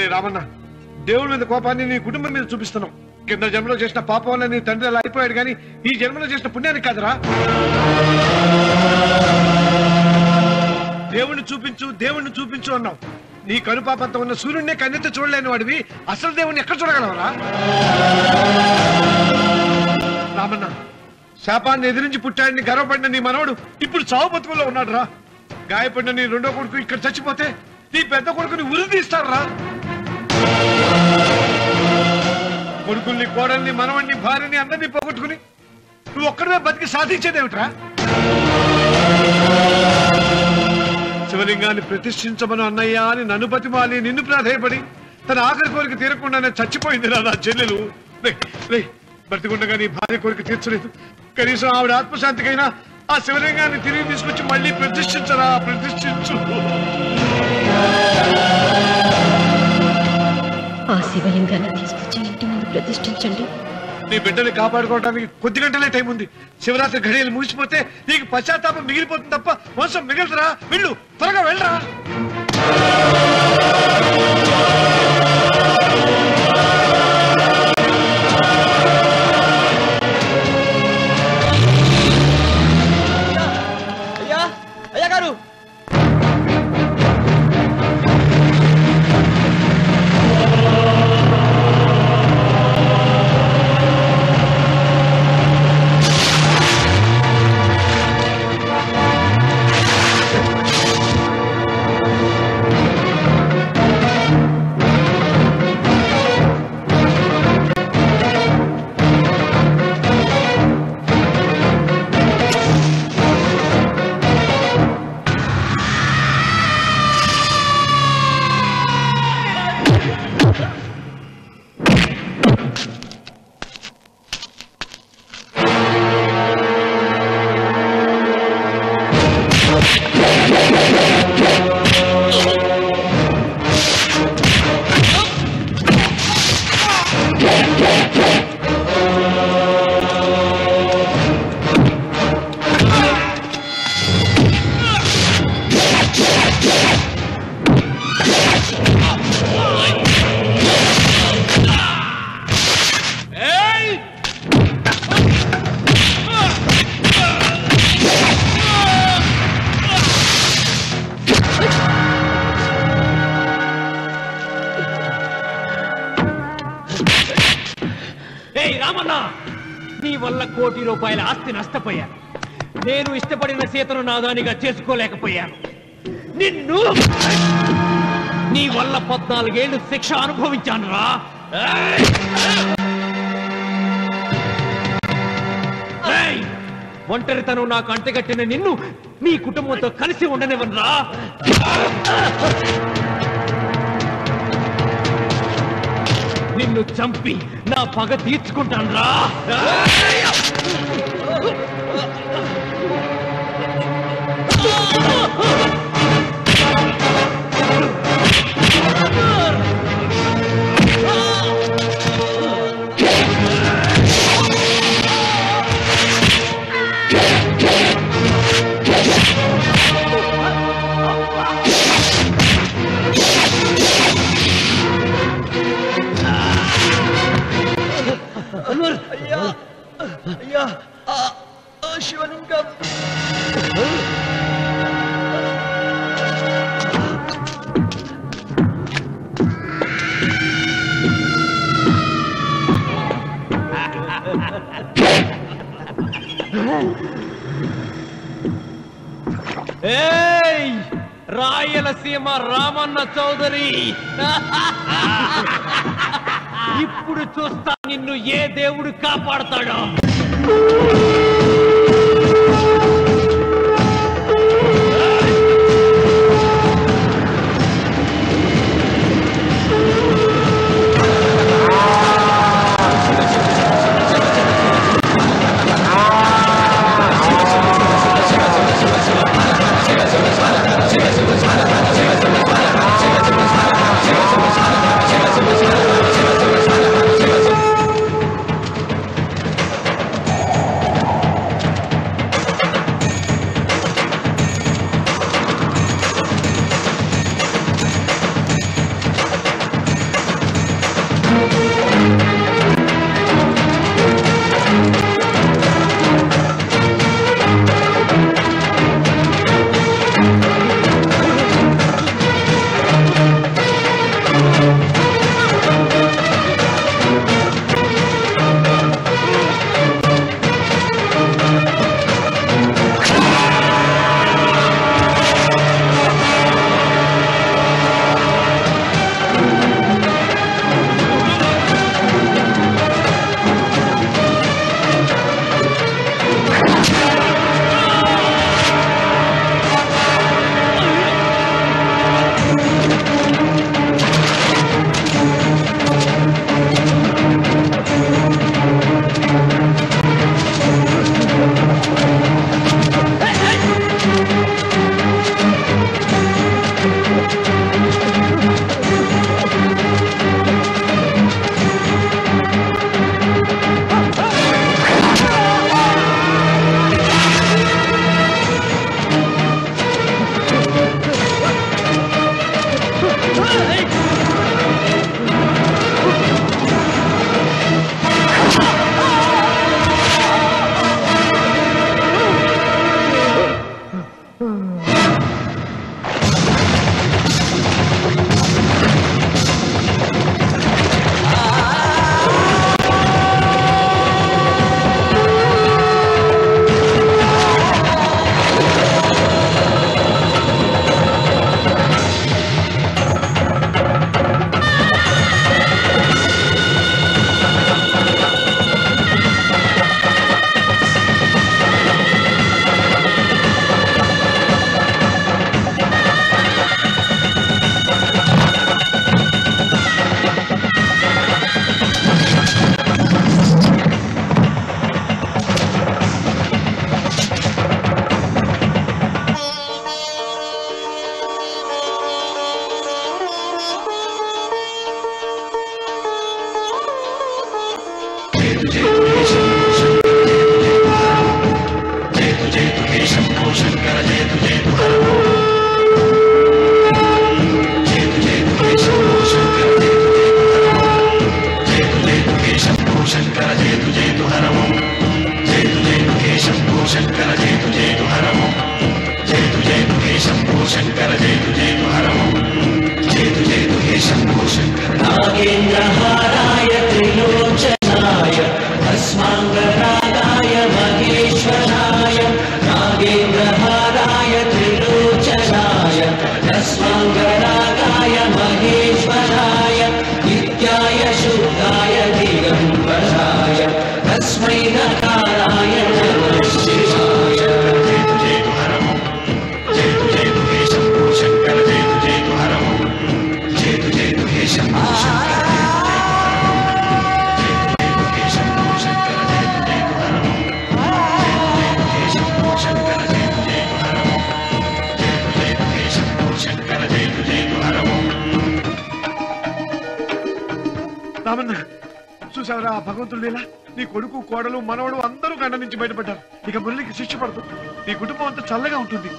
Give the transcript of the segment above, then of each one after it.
రామన్న దేవుడి మీద కోపాన్ని నీ కుటుంబం మీద చూపిస్తున్నావు కింద జన్మలో చేసిన పాపం వల్ల నీ తండ్రి అలా అయిపోయాడు కానీ ఈ జన్మలో చేసిన పుణ్యానికి కాదురా దేవుణ్ణి చూపించు దేవుణ్ణి చూపించు అన్నావు నీ కనుపాపంతో ఉన్న సూర్యుడినే కన్నెత్తి చూడలేని వాడివి అసలు దేవుణ్ణి ఎక్కడ చూడగలవరా రామన్న శాపాన్ని ఎదిరించి పుట్టాడని గర్వపడిన నీ మనవడు ఇప్పుడు చావు బతుకుల్లో ఉన్నాడు రా గాయపడిన నీ రెండో కొడుకు ఇక్కడ చచ్చిపోతే నీ పెద్ద కొడుకుని ఉరి తీస్తారా కొడుకుల్ని కోడల్ని మనవణ్ణి భార్యని అందరినీ పోగొట్టుకుని నువ్వు ఒక్కడమే బతికి సాధించేదేమిట్రా శివలింగాన్ని ప్రతిష్ఠించమను అన్నయ్య అని నన్ను బతిమాలి నిన్ను ప్రాధేయపడి తన ఆఖరి కోరిక తీరకుండానే చచ్చిపోయింది రా నా చెల్లెలు రే, రే, బ్రతికుండగా నీ భార్య కోరిక తీర్చలేదు కనీసం ఆవిడ ఆత్మశాంతికైనా ఆ శివలింగాన్ని తిరిగి తీసుకొచ్చి మళ్ళీ ప్రతిష్ఠించరా ప్రతిష్ఠించు ఆ శివలింగాన్ని తీసుకొచ్చి ఇంటి ముందు ప్రతిష్ఠించండి నీ బిడ్డని కాపాడుకోవడానికి కొద్ది గంటలే టైం ఉంది శివరాత్రి ఘడియలు ముగిసిపోతే నీకు పశ్చాత్తాపం మిగిలిపోతుంది తప్ప వంశం మిగలదురా వెళ్ళు త్వరగా వెళ్ళరా అయ్యా అయ్యా గారు ఏయ్ రామన్న నీ వల్ల కోటి రూపాయల ఆస్తి నష్టపోయాను నేను ఇష్టపడిన సీతను నాదానిగా చేసుకోలేకపోయాను నిన్ను నీ వల్ల పద్నాలుగేళ్లు శిక్ష అనుభవించాను రా ఒంటరితనం నాకు అంటగట్టిన నిన్ను నీ కుటుంబంతో కలిసి ఉండనివ్వనురా నిన్ను చంపి నా పగ తీర్చుకుంటాను రా అయ్యా అయ్యా ఆ, ఆ శివలింగం ఏయ్ రాయలసీమ రామన్న చౌదరి ఇప్పుడు చూస్తా నిన్ను ఏ దేవుడు కాపాడతాడో ఆ भस्माङ्गरागाय महेश्वराय नित्याय शुद्धाय दिगम्बराय तस्मै नकाराय नमः शिवाय రామన్న చూసావరా ఆ భగవంతుడు లేలా నీ కొడుకు కోడలు మనవడు అందరూ గండ నుంచి బయటపడ్డారు ఇక మురళికి శిక్ష పడదు నీ కుటుంబం అంతా చల్లగా ఉంటుంది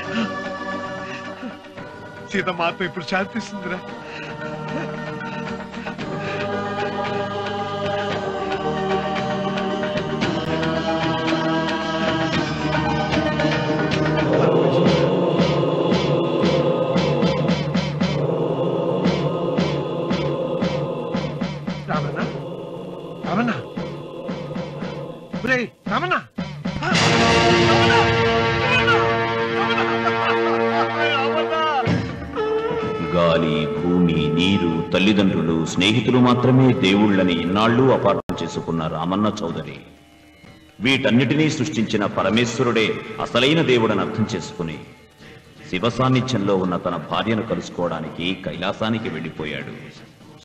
సీతమ్మ ఆత్మ ఇప్పుడు శాంతిస్తుందిరా రామన్న రామన్న ఒరేయ్, రామన్న ఆ, రామన్న! రామన్న! రామన్న! గాలి భూమి నీరు తల్లిదండ్రులు స్నేహితులు మాత్రమే దేవుళ్ళని ఇన్నాళ్ళు అపార్థం చేసుకున్న రామన్న చౌదరి వీటన్నిటినీ సృష్టించిన పరమేశ్వరుడే అసలైన దేవుడని అర్థం చేసుకుని శివ సాన్నిధ్యంలో ఉన్న తన భార్యను కలుసుకోవడానికి కైలాసానికి వెళ్ళిపోయాడు